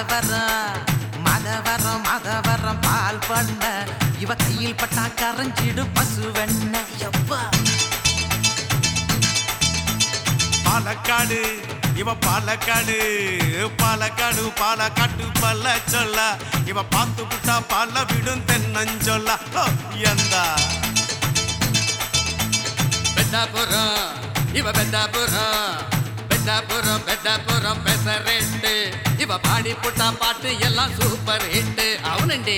மதவரம் மதவரம் மதவரம் பால் பண்ண இவ கையில் பட்டா கரைஞ்சிடும் பசு வெண்ண எப்பா பாலக்காடு இவ பாலக்காடு பாலக்காடு பாலக்காட்டு பல்ல சொல்ல இவ பார்த்து புட்டா பால விடும் தென்னஞ்சொல்ல ஓ, எந்தா பெத்தாபுரம் இவ பெத்தாபுரம் பெத்தாபுரம் பெத்தாபுரம் பெசரெட்டு இவ பாடி புட்டா பாட்டு எல்லாம் சூப்பர் ஹிட் అవునండి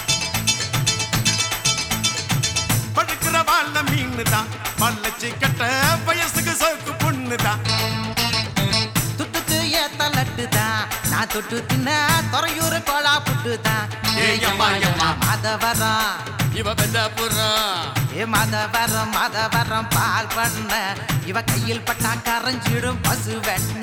படுக்கிற வாழ மீன் தான் பல்லச்சி கட்ட வயசுக்கு சோக்கு பொண்ணு தான் துட்டுக்கு ஏத்த லட்டு தான் நான் தொட்டு தின்ன துறையூர் கோலா புட்டு தான் ஏய் அம்மா, அம்மா. மதவரம் இவ பெத்தாபுரம் ஏ மதவரம் மதவரம் பால் பண்ண இவ கையில் பட்டா கரைஞ்சிடும் பசு வெண்ண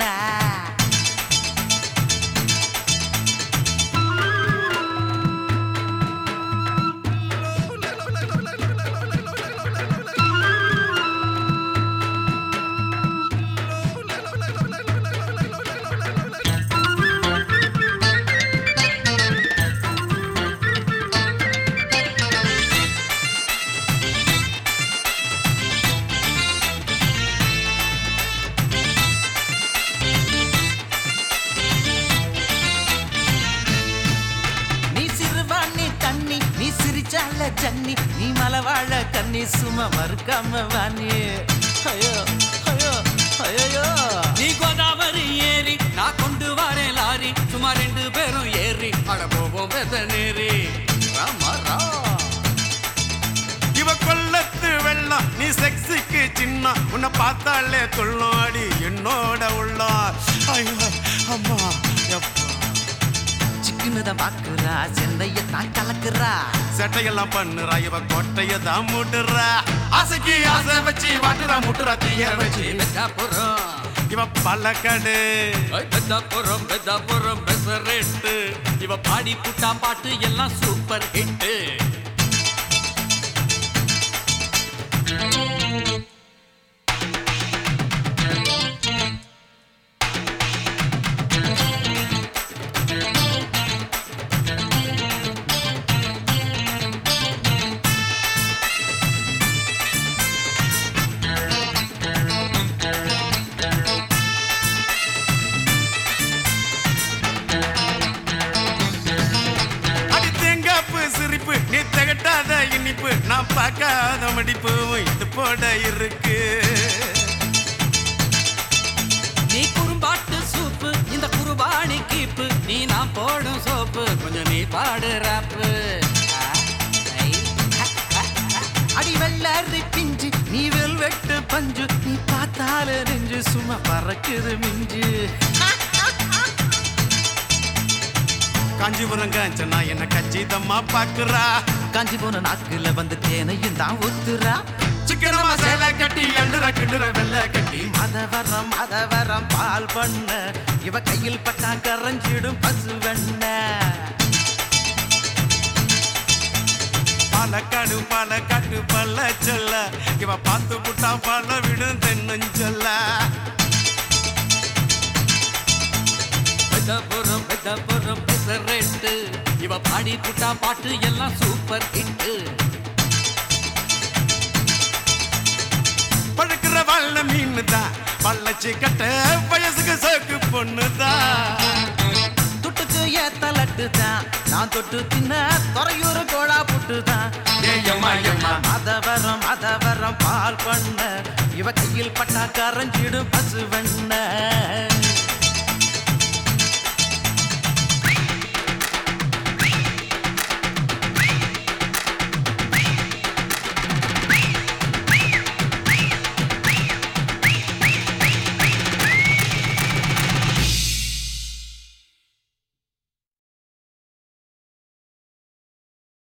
நீ சிறுவாணி தண்ணி நீ சிரிச்சால ஜன்னி நீ மலவாழ கண்ணி சும்மா மறுக்காம வாணி ஐயோ ஐயோ ஐயோ நீ கோதாவரி ஏறி நான் கொண்டு வரேன் லாரி சும்மா ரெண்டு பேரும் ஏறி அட போவோம் பெத்த நேரி ராமா ரா இவ கொல்லத்து வெள்ளம் நீ செக்ஸுக்கு சின்ன உன்னை பார்த்தாலே துள்ளாடி என்னோட உள்ளார் ஐயோ அம்மா எப்பா சிக்குன்னு தான் பாக்குறா சென்னைய தான் கலக்குறா செட்டையெல்லாம் பண்ணுறா இவ கொட்டைய தான் முட்டுறா ஆசைக்கு ஆசை வச்சு வாட்டுறா முட்டுறா தீய வச்சு பெத்தாபுரம் இவ பல்லக்கடு பெத்தாபுரம் பெத்தாபுரம் பெசரெட்டு இவ பாடி புட்டா பாட்டு எல்லாம் சூப்பர் ஹிட் அடி தேங்காப்பு சிரிப்பு நீ திகட்டாத இனிப்பு நான் பார்க்காத மடிப்பு இது போட இருக்கு நீ குறும்பாட்டு சூப்பு இந்த குருபாணி கீப்பு நீ நான் போடும் சோப்பு கொஞ்சம் நீ பாடு ராப்பு அடி வெள்ளாரி பிஞ்சு நீ வெல்வெட்டு பஞ்சு நீ பார்த்தால நெஞ்சு சும்மா பறக்குது மிஞ்சு காஞ்சிபுரம் காஞ்சனா என்ன கச்சிதமா பாக்குறா காஞ்சி போன நாக்குல வந்து தேனையும் தான் ஊத்துறா சிக்கனமா சேலை கட்டி எண்டுற கிண்டுற வெள்ளை கட்டி மதவரம் மதவரம் பால் பண்ண இவ கையில் பட்டா கரைஞ்சிடும் பசு வெண்ண பாலக்காடு பாலக்காட்டு பல்ல சொல்ல இவ பார்த்து புட்டா பல்ல விடும் தென்னஞ்சொல்ல பெத்தபுரம் பெத்தபுரம் பெசரெட்டு இவ பாடி புட்டா பாட்டு எல்லாம் சூப்பர் ஹிட் பழுக்கிற வல்ல மீன் தான் பள்ளச்சி கட்ட வயசுக்கு சோக்கு பொண்ணு தான் துட்டுக்கு ஏத்த லட்டு தான் நான் தொட்டு தின்ன துறையூர் கோலா புட்டு தான் ஏயம்மா ஏம்மா மதவரம் மதவரம் பால் பண்ண இவ கையில் பட்டா கரைஞ்சிடும் பசு வெண்ண